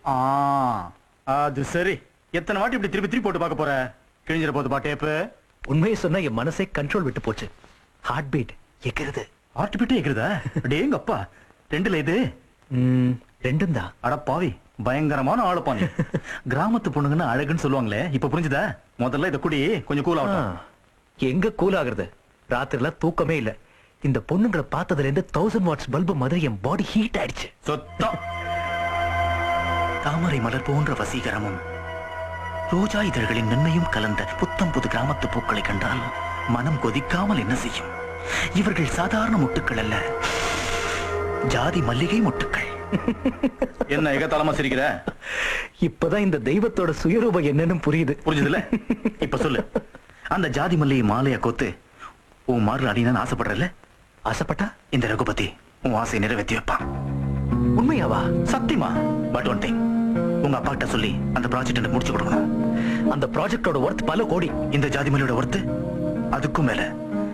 ஆ அது சரி எத்தனை வாட்டி இப்படி திருப்பி திருப்பி போட்டு பார்க்க போற கிழிஞ்சிட போதுப்பா டேப்பு உண்மையை சொன்னா என் மனசே கண்ட்ரோல் விட்டு போச்சு ஹார்ட் பீட் எகிறது ஆட்டு பிட்டே இருக்கிறதா டேங்க அப்பா ரெண்டுல இது ம், ரெண்டும் தான் அட பாவி பயங்கரமான ஆளுப்பா நீ கிராமத்து பொண்ணுங்கன்னு அழகுன்னு சொல்லுவாங்களே இப்ப புரிஞ்சுதா முதல்ல இத குடி கொஞ்சம் கூல் ஆகட்டும் எங்க கூல் ஆகுறது ராத்திரில தூக்கமே இல்ல இந்த பொண்ணுங்களை பார்த்ததுல இருந்து தௌசண்ட் வாட்ஸ் பல்பு மாதிரி என் பாடி ஹீட் ஆயிடுச்சு சுத்தம் தாமரை மலர் போன்ற வசீகரமும் ரோஜா இதழ்களின் மென்மையும் கலந்த புத்தம் புது கிராமத்து பூக்களை கண்டால் மனம் கொதிக்காமல் என்ன செய்யும் இவர்கள் சாதாரண முட்டுக்கள் அல்ல ஜாதி மல்லிகை முட்டுக்கள் என்ன எகத்தாளமா சிரிக்கிற இப்பதான் இந்த தெய்வத்தோட சுயரூபம் என்னன்னு புரியுது புரிஞ்சதுல இப்ப சொல்லு அந்த ஜாதி மல்லிகை மாலைய கோத்து உன் மாறு அடினான்னு ஆசைப்படுறல ஆசைப்பட்டா இந்த ரகுபதி உன் ஆசையை நிறைவேற்றி வைப்பான் உண்மையாவா சத்தியமா பட் ஒன் திங் உங்க அப்பா கிட்ட சொல்லி அந்த ப்ராஜெக்ட் எனக்கு முடிச்சு கொடுக்கணும் அந்த ப்ராஜெக்டோட ஒர்த் பல கோடி இந்த ஜாதி மல்லியோட ஒர்த்து அதுக்கும் மேல